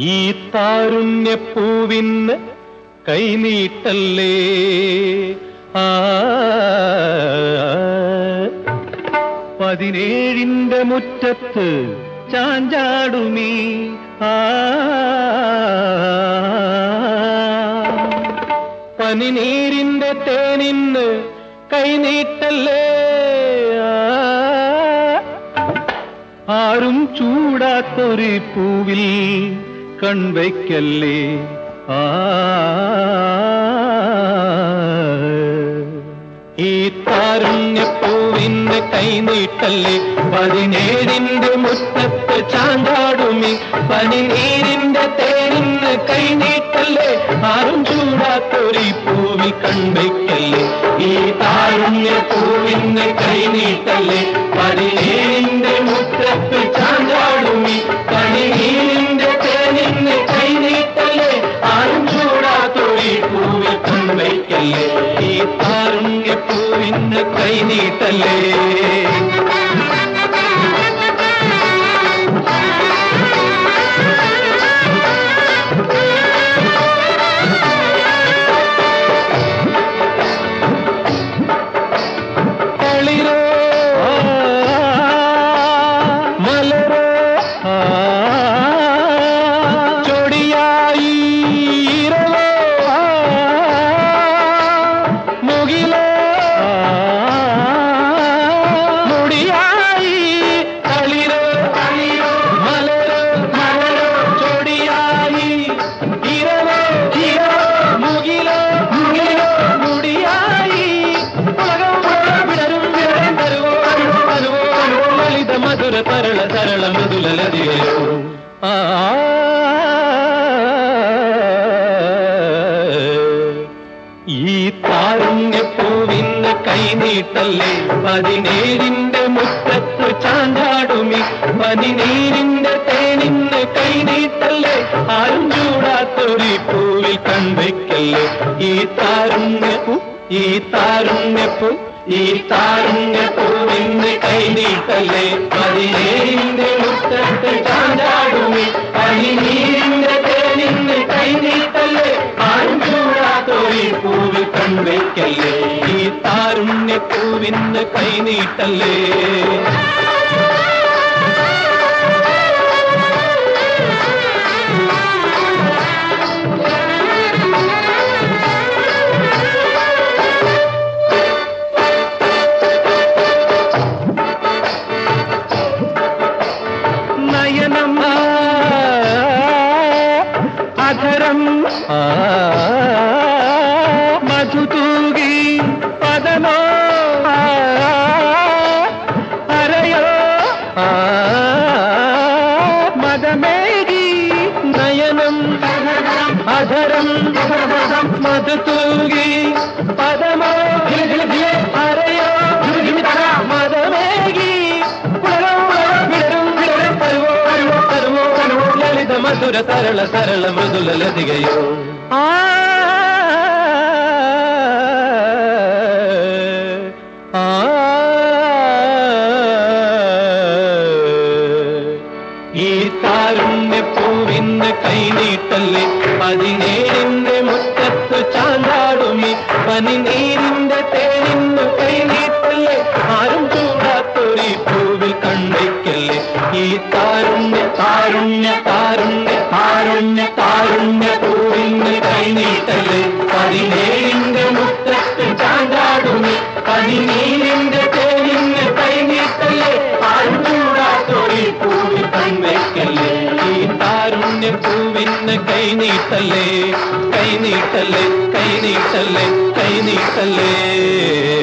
ഈ താരുണ്യപ്പൂവിന് കൈനീട്ടല്ലേ ആ പതിനേഴിന്റെ മുറ്റത്ത് ചാഞ്ചാടുമീ ആ പനിനീരിന്റെ തേനിന്ന് കൈനീട്ടല്ലേ ആ ആരും ചൂടാത്തൊരു പൂവിൽ കൺവയ്ക്കല്ലേ ആ ഈ താരുണ്യപ്പൂവിന്റെ കൈനീട്ടല്ലേ പതിനേഴിന്റെ മുറ്റത്ത് ചാണ്ടാടുമി പനിനീരിന്റെ തേനിന്ന് കൈനീട്ടല്ലേ ആരും ചൂടാത്തൊരു പൂവിൽ കൺവയ്ക്കല്ലേ ഈ താരുണ്യപ്പൂവിന്റെ കൈനീട്ടല്ലേ പതിനേഴിന്റെ മുറ്റത്ത് ചാണ്ടാടുമി പനിനീരിന്റെ തേനിന്ന് കൈനീട്ടല്ലേ ആരും ചൂടാത്തൊരു പൂവിൽ കൺവയ്ക്കല്ലേ ഈ താരുണ്യപ്പൂവിന്റെ കൈനീട്ടല്ലേ തളിരോ മലരോ ചൊടിയായി ഇരവോ മുകിലോ മുടിയായി തളിരോ മലരോ മലരോ ചൊടിയായി ഇരവോ ഇരവോ മുകിലോ മുകിലോ മുടിയായി ഉലകം മുഴുവൻ വിടരും വിടരും തരുവോ തരുവോ തരുവോ തരുവോ ലളിത മധുര തരള തരള മൃദുല ലതികയോ ആ ഈ താരുണ്യപ്പൂവിന് കൈനീട്ടല്ലേ പതിനേഴിന്റെ മുറ്റത്ത് ചാണ്ടാടുമി പതിനീരിന്റെ തേനിന്ന് കൈനീട്ടല്ലേ ആരും ചൂടാത്തൊരു പൂവിൽ കൺവയ്ക്കല്ലേ ഈ താരുണ്യപ്പൂ ഈ താരുണ്യപ്പൂ ഈ താരുണ്യപ്പൂവിന് കൈനീട്ടല്ലേ പതിനേഴിന്റെ മുറ്റത്ത് ചാണ്ടാടുമി പതിനീരിന്റെ തേനിന്ന് കൈനീട്ടല്ലേ ആരും ചൂടാത്തൊരു പൂവിൽ കൺവയ്ക്കല്ലേ ഈ താരുണ്യപ്പൂവിന് കൈനീട്ടല്ലേ നയനം അധരം മധുതൂകി പദമോ അരയോ മതമേകി നയനം അധരം മധുതൂകി പദമോ അരയോ മതമേകി പുലരും വിടരും വിടരും തരുവോ തരുവോ തരുവോ തരുവോ ലളിത മധുര തരള സരള മൃദുല ലതികയോ ആ ആ ഈ താരുണ്യപ്പൂവിന് കൈനീട്ടല്ലേ പതിനേഴിന്റെ മുറ്റത്ത് ചാണ്ടാടുമി പനിനീരിന്റെ തേനിന്ന് കൈനീട്ടല്ലേ ആരും ചൂടാത്തൊരു പൂവിൽ കണ്ടേക്കല്ലേ ഈ താരുണ്യ താരുണ്യ താരുണ്യ താരുണ്യ താരുണ്യ പൂവിന് കൈനീട്ടല്ലേ പതിനേഴിന്റെ മുറ്റത്ത് ചാണ്ടാടുമി പനിനീരിന്റെ തേനിന്ന് കൈനീട്ടല്ലേ ആരും ചൂടാത്തൊരു പൂവിൽ കൺവയ്ക്കല്ലേ ഈ താരുണ്യ പൂവിന് കൈനീട്ടല്ലേ കൈനീട്ടല്ലേ കൈനീട്ടല്ലേ കൈനീട്ടല്ലേ